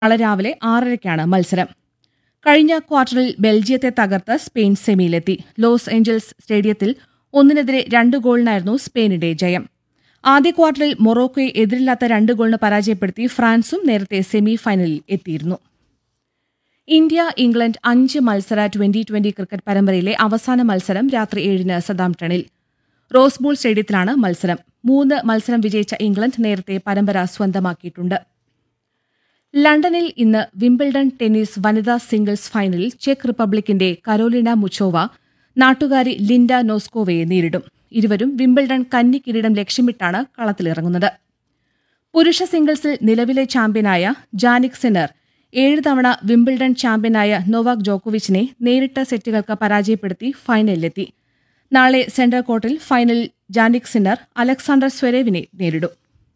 നാളെ രാവിലെ ആറരയ്ക്കാണ് മത്സരം കഴിഞ്ഞ ക്വാർട്ടറിൽ ബെൽജിയത്തെ തകർത്ത് സ്പെയിൻ സെമിയിലെത്തി ലോസ് ഏഞ്ചൽസ് സ്റ്റേഡിയത്തിൽ ഒന്നിനെതിരെ രണ്ട് ഗോളിനായിരുന്നു സ്പെയിനിന്റെ ജയം ആദ്യ ക്വാർട്ടറിൽ മൊറോക്കോയെ എതിരില്ലാത്ത രണ്ട് ഗോളിന് പരാജയപ്പെടുത്തി ഫ്രാൻസും നേരത്തെ സെമി ഫൈനലിൽ എത്തിയിരുന്നു ഇന്ത്യ ഇംഗ്ലണ്ട് അഞ്ച് മത്സര ട്വന്റി ട്വന്റി ക്രിക്കറ്റ് പരമ്പരയിലെ അവസാന മത്സരം രാത്രി ഏഴിന് സദാംപ്ടണിൽ റോസ്ബോൾ സ്റ്റേഡിയത്തിലാണ് മത്സരം മൂന്ന് മത്സരം വിജയിച്ച ഇംഗ്ലണ്ട് നേരത്തെ പരമ്പര സ്വന്തമാക്കിയിട്ടുണ്ട് ലണ്ടനിൽ ഇന്ന് വിംബിൾഡൺ ടെന്നീസ് വനിതാ സിംഗിൾസ് ഫൈനലിൽ ചെക്ക് റിപ്പബ്ലിക്കിന്റെ കരോലിന മുച്ചോവ നാട്ടുകാരി ലിൻഡ നോസ്കോവയെ നേരിടും ഇരുവരും വിംബിൾഡൺ കന്നി കിരീടം ലക്ഷ്യമിട്ടാണ് കളത്തിലിറങ്ങുന്നത് പുരുഷ സിംഗിൾസിൽ നിലവിലെ ചാമ്പ്യനായ ജാനിക് സിന്നർ ഏഴ് തവണ വിംബിൾഡൺ ചാമ്പ്യനായ നോവാക് ജോക്കോവിച്ചിനെ നേരിട്ട സെറ്റുകൾക്ക് പരാജയപ്പെടുത്തി ഫൈനലിലെത്തി നാളെ സെൻട്രൽ കോർട്ടിൽ ഫൈനലിൽ ജാനിക് സിന്നർ അലക്സാണ്ടർ സ്വരേവിനെ നേരിടും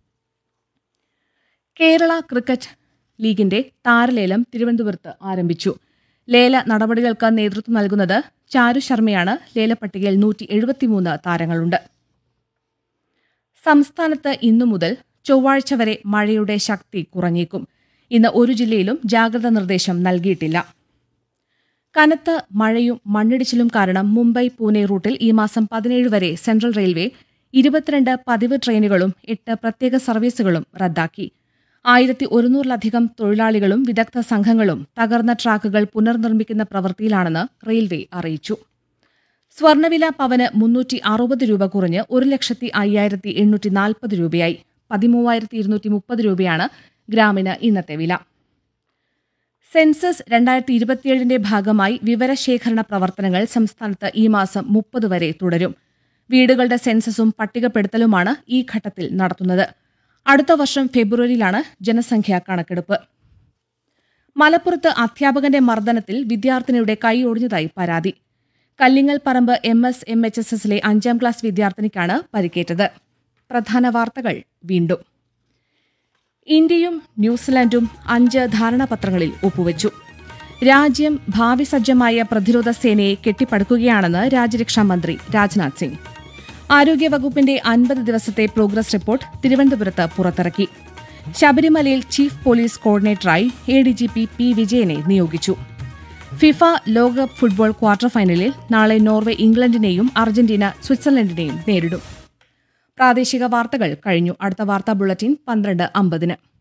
കേരള ക്രിക്കറ്റ് ലീഗിന്റെ താരലേലം തിരുവനന്തപുരത്ത് ആരംഭിച്ചു ലേല നടപടികൾക്ക് നേതൃത്വം നൽകുന്നത് ചാരു ശർമ്മയാണ് ലേലപ്പട്ടികയിൽ നൂറ്റി എഴുപത്തിമൂന്ന് താരങ്ങളുണ്ട് സംസ്ഥാനത്ത് ഇന്നു മുതൽ ചൊവ്വാഴ്ച വരെ മഴയുടെ ശക്തി കുറഞ്ഞേക്കും ഇന്ന് ഒരു ജില്ലയിലും ജാഗ്രതാ നിർദ്ദേശം നൽകിയിട്ടില്ല കനത്ത മഴയും മണ്ണിടിച്ചിലും കാരണം മുംബൈ പൂനെ റൂട്ടിൽ ഈ മാസം പതിനേഴ് വരെ സെൻട്രൽ റെയിൽവേ ഇരുപത്തിരണ്ട് പതിവ് ട്രെയിനുകളും എട്ട് പ്രത്യേക സർവീസുകളും റദ്ദാക്കി ആയിരത്തി ഒരുന്നൂറിലധികം തൊഴിലാളികളും വിദഗ്ധ സംഘങ്ങളും തകർന്ന ട്രാക്കുകൾ പുനർനിർമ്മിക്കുന്ന പ്രവൃത്തിയിലാണെന്ന് റെയിൽവേ അറിയിച്ചു സ്വർണ്ണവില പവന് മുന്നൂറ്റി അറുപത് രൂപ കുറഞ്ഞ് ഒരു ലക്ഷത്തി അയ്യായിരത്തി എണ്ണൂറ്റി നാൽപ്പത് രൂപയായി പതിമൂവായിരത്തി ഇരുന്നൂറ്റി മുപ്പത് രൂപയാണ് ഗ്രാമിന് ഇന്നത്തെ വില സെൻസസ് രണ്ടായിരത്തി ഇരുപത്തിയേഴിന്റെ ഭാഗമായി വിവരശേഖരണ പ്രവർത്തനങ്ങൾ സംസ്ഥാനത്ത് ഈ മാസം മുപ്പത് വരെ തുടരും വീടുകളുടെ സെൻസസും പട്ടികപ്പെടുത്തലുമാണ് ഈ ഘട്ടത്തിൽ നടത്തുന്നത് അടുത്ത വർഷം ഫെബ്രുവരിയിലാണ് ജനസംഖ്യാ കണക്കെടുപ്പ് മലപ്പുറത്ത് അധ്യാപകന്റെ മർദ്ദനത്തിൽ വിദ്യാർത്ഥിനിയുടെ കൈ ഒടിഞ്ഞതായി പരാതി Kallingal Paramba M S M H S എസിലെ അഞ്ചാം ക്ലാസ് വിദ്യാർത്ഥിനിക്കാണ് പരിക്കേറ്റത് പ്രധാന വാർത്തകൾ വീണ്ടും ഇന്ത്യയും ന്യൂസിലാൻഡും അഞ്ച് ധാരണാപത്രങ്ങളിൽ ഒപ്പുവച്ചു രാജ്യം ഭാവി സജ്ജമായ പ്രതിരോധ സേനയെ കെട്ടിപ്പടുക്കുകയാണെന്ന് രാജ്യരക്ഷാ മന്ത്രി രാജ്നാഥ് സിംഗ് ആരോഗ്യവകുപ്പിന്റെ അൻപത് ദിവസത്തെ പ്രോഗ്രസ് റിപ്പോർട്ട് തിരുവനന്തപുരത്ത് പുറത്തിറക്കി ശബരിമലയിൽ ചീഫ് പോലീസ് കോർഡിനേറ്ററായി A D G P P വിജയനെ നിയോഗിച്ചു ഫിഫ ലോകകപ്പ് ഫുട്ബോൾ ക്വാർട്ടർ ഫൈനലിൽ നാളെ നോർവെ ഇംഗ്ലണ്ടിനെയും അർജന്റീന സ്വിറ്റ്സർലൻഡിനെയും നേരിടും പ്രാദേശിക വാർത്തകൾ കഴിഞ്ഞു അടുത്ത വാർത്താ ബുള്ളറ്റിൻ പന്ത്രണ്ട് അമ്പതിന്